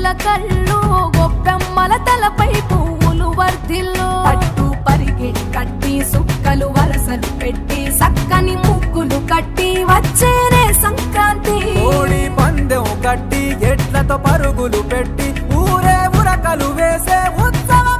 రంగుల కళ్ళు గొప్పెమ్మల తలపై పువ్వులు వర్ధిల్లు పట్టు పరిగెడి కట్టి సుక్కలు వరసలు పెట్టి సక్కని ముగ్గులు కట్టి వచ్చేనే సంక్రాంతి కోడి పందెం కట్టి ఎట్లతో పరుగులు పెట్టి ఊరే ఉరకలు వేసే ఉత్సవమే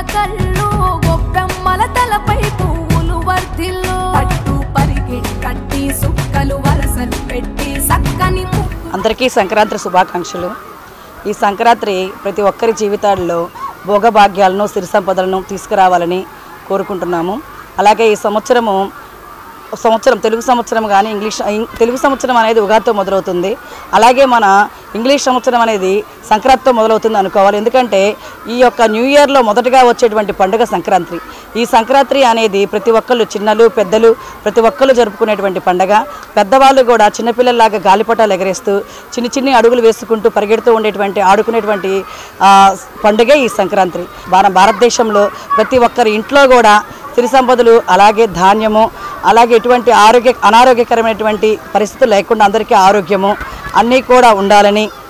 కళ్ళు గొప్పెమ్మల తలపై పువ్వులు వర్ధిల్లు పట్టు పరిగెడి కట్టి సుక్కలు వరసలు పెట్టి సక్కని ముక్కు అందరికీ సంక్రాంతి శుభాకాంక్షలు ఈ సంక్రాంతి ప్రతి ఒక్కరి జీవితాల్లో భోగభాగ్యాలను సిరి సంపదలను తీసుకురావాలని కోరుకుంటున్నాము అలాగే ఈ సంవత్సరము సంవత్సరం తెలుగు సంవత్సరం కానీ ఇంగ్లీష్ ఇం- తెలుగు సంవత్సరం అనేది ఉగాదితో మొదలవుతుంది అలాగే మన ఇంగ్లీష్ సంవత్సరం అనేది సంక్రాంతితో మొదలవుతుంది అనుకోవాలి ఎందుకంటే ఈ యొక్క న్యూ ఇయర్లో మొదటగా వచ్చేటువంటి పండుగ సంక్రాంతి ఈ సంక్రాంతి అనేది ప్రతి ఒక్కళ్ళు చిన్నలు పెద్దలు ప్రతి ఒక్కళ్ళు జరుపుకునేటువంటి పండగ పెద్దవాళ్ళు కూడా చిన్నపిల్లల్లాగా గాలిపటాలు ఎగరేస్తూ చిన్ని చిన్ని అడుగులు వేసుకుంటూ పరిగెడుతూ ఉండేటువంటి ఆడుకునేటువంటి ఆ, పండుగే ఈ సంక్రాంతి మన భారతదేశంలో ప్రతి ఒక్కరి ఇంట్లో కూడా సిరి సంపదలు అలాగే ధాన్యము అలాగే ఎటువంటి ఆరోగ్య అనారోగ్యకరమైనటువంటి పరిస్థితులు లేకుండా అందరికీ ఆరోగ్యము అన్నీ కూడా ఉండాలని